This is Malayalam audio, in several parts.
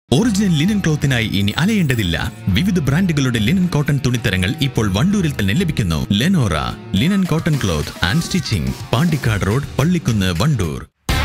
ഒറിജിനൽ ലിനൻ ക്ലോത്തിനായി ഇനി അലയേണ്ടതില്ല വിവിധ ബ്രാൻഡുകളുടെ ലിനൻ കോട്ടൺ തുണിത്തരങ്ങൾ ഇപ്പോൾ വണ്ടൂരിൽ തന്നെ ലഭിക്കുന്നു Lenora linen cotton cloth and stitching Pandikkad road Pallikkunnu Wandoor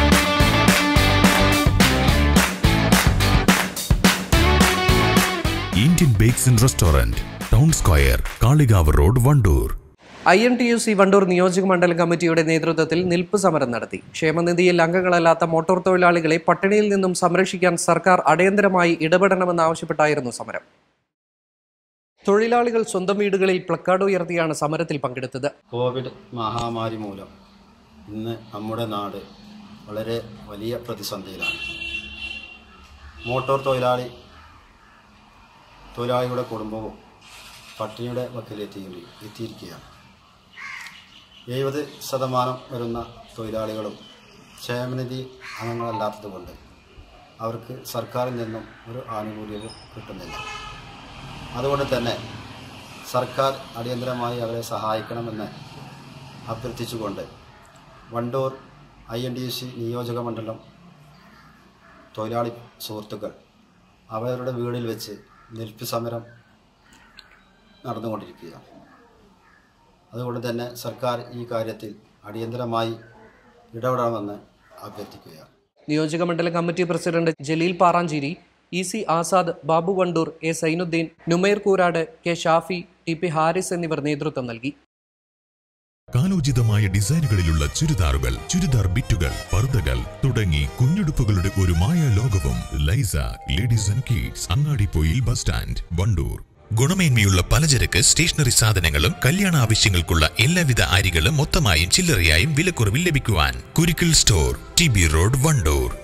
Indian bakes and restaurant town square Kalikavu road Wandoor I N T U C Wandoor നിയോജക മണ്ഡലം കമ്മിറ്റിയുടെ നേതൃത്വത്തിൽ നിൽപ്പ് സമരം നടത്തി ക്ഷേമനിധിയിൽ അംഗങ്ങളല്ലാത്ത മോട്ടോർ തൊഴിലാളികളെ പട്ടിണിയിൽ നിന്നും സംരക്ഷിക്കാൻ സർക്കാർ അടിയന്തരമായി ഇടപെടണമെന്നാവശ്യപ്പെട്ടായിരുന്നു സമരം തൊഴിലാളികൾ സ്വന്തം വീടുകളിൽ പ്ലക്കാർഡ് ഉയർത്തിയാണ് സമരത്തിൽ പങ്കെടുത്തത് കോവിഡ് മഹാമാരി മൂലം ഇന്ന് നമ്മുടെ നാട് വളരെ വലിയ പ്രതിസന്ധിയിലാണ് മോട്ടോർ തൊഴിലാളി തൊഴിലാളിയുടെ കുടുംബവും പട്ടിണിയുടെ വക്കിലെത്തി എത്തിയിരിക്കുകയാണ് എഴുപത് ശതമാനം വരുന്ന തൊഴിലാളികളും ക്ഷേമനിധി അംഗങ്ങളല്ലാത്തതുകൊണ്ട് അവർക്ക് സർക്കാരിൽ നിന്നും ഒരു ആനുകൂല്യവും കിട്ടുന്നില്ല അതുകൊണ്ട് തന്നെ സർക്കാർ അടിയന്തരമായി അവരെ സഹായിക്കണമെന്ന് അഭ്യർത്ഥിച്ചുകൊണ്ട് Wandoor I N D C നിയോജക മണ്ഡലം തൊഴിലാളി സുഹൃത്തുക്കൾ അവരുടെ വീടിൽ വെച്ച് നിൽപ്പ് സമരം നടന്നുകൊണ്ടിരിക്കുകയാണ് അതുകൊണ്ട് തന്നെ സർക്കാർ ഈ കാര്യത്തിൽ അടിയന്തരമായി ഇടപെടണമെന്ന് അഭ്യർത്ഥിക്കുകയാണ് നിയോജക മണ്ഡലം committee president Jaleel Paranchery E C Azad Babu Wandoor A Zainuddin Numair Koorad K Shafi T P Haris എന്നിവർ നേതൃത്വം നൽകി കാലോചിതമായ ഡിസൈനുകളിലുള്ള ചുരിദാറുകൾ ചുരിദാർ ബിറ്റുകൾ പർദ്ദകൾ തുടങ്ങി കുഞ്ഞുടുപ്പുകളുടെ ഒരു മായ ലോകവും ലൈസ ladies and kids Angadippoyil bus stand Wandoor ഗുണമേന്മയുള്ള പലചരക്ക് സ്റ്റേഷനറി സാധനങ്ങളും കല്യാണ ആവശ്യങ്ങൾക്കുള്ള എല്ലാവിധ അരികളും മൊത്തമായും ചില്ലറയായും വിലക്കുറവിൽ ലഭിക്കുവാൻ Kurukkal store T B road Wandoor